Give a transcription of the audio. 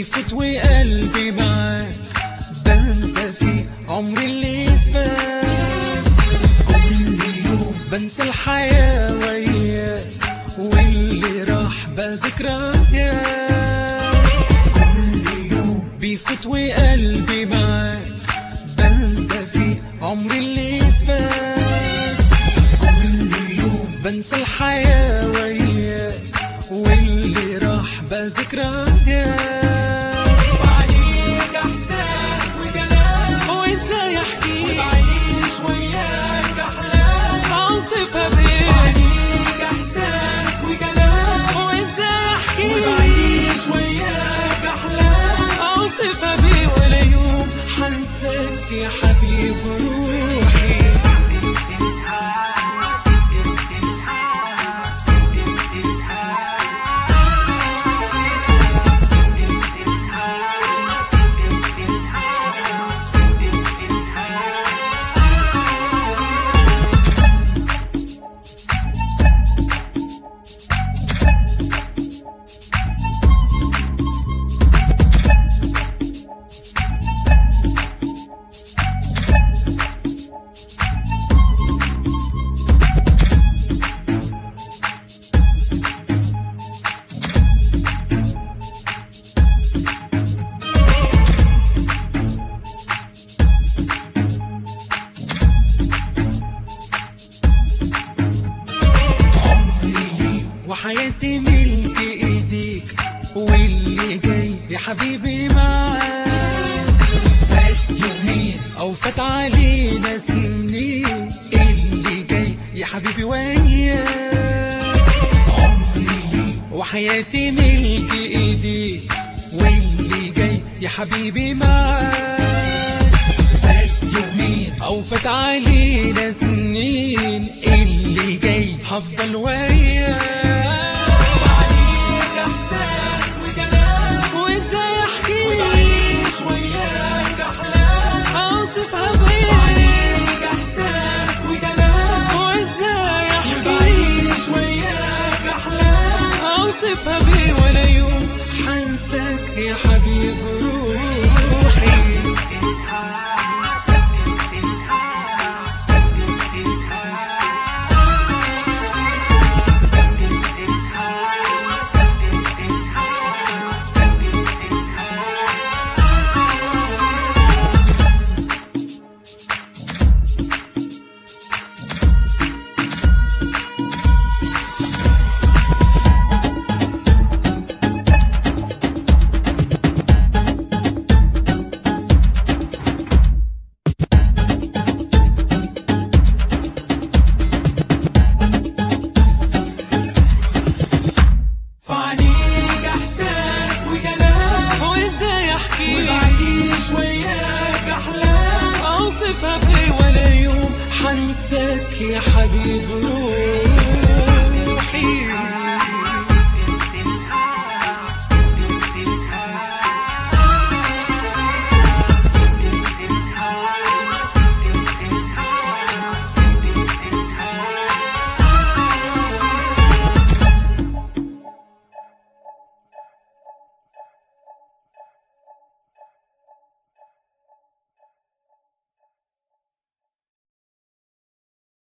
بيفوت وقلبي معاك بنسى في عمري اللي فات كل يوم بنسى الحياة وياك واللي راح بذكريات كل يوم بيفوت وقلبي معاك بنسى في عمري اللي فات كل يوم بنسى الحياة وياك واللي راح بذكريات وعليك احساس وجلال وازاي احكي وبعيش وياك احلام اوصفها بيه وعليك احساس وجلال وازاي احكي وبعيش وياك احلام اوصفها بيه ولا يوم حنساك يا حبيب روحي وحياتي ملك ايديك واللي جاي يا حبيبي معاك فات يومين او فات علينا سنين اللي جاي يا حبيبي وياك عمري وحياتي ملك ايديك واللي جاي يا حبيبي معاك فات يومين او فات علينا سنين اللي جاي هفضل وياك وعليك احساس وجلال وازاي احكي وبعيش وياك احلام اوصفها بيه وعليك احساس وجلال وازاي احكي وبعيش وياك احلام اوصفها بيه ولا يوم حنساك يا حبيب روحي فعليك احساس وجلال وازاي احكي وبعيش وياك احلام اوصفها بيه ولا يوم حنساك يا حبيب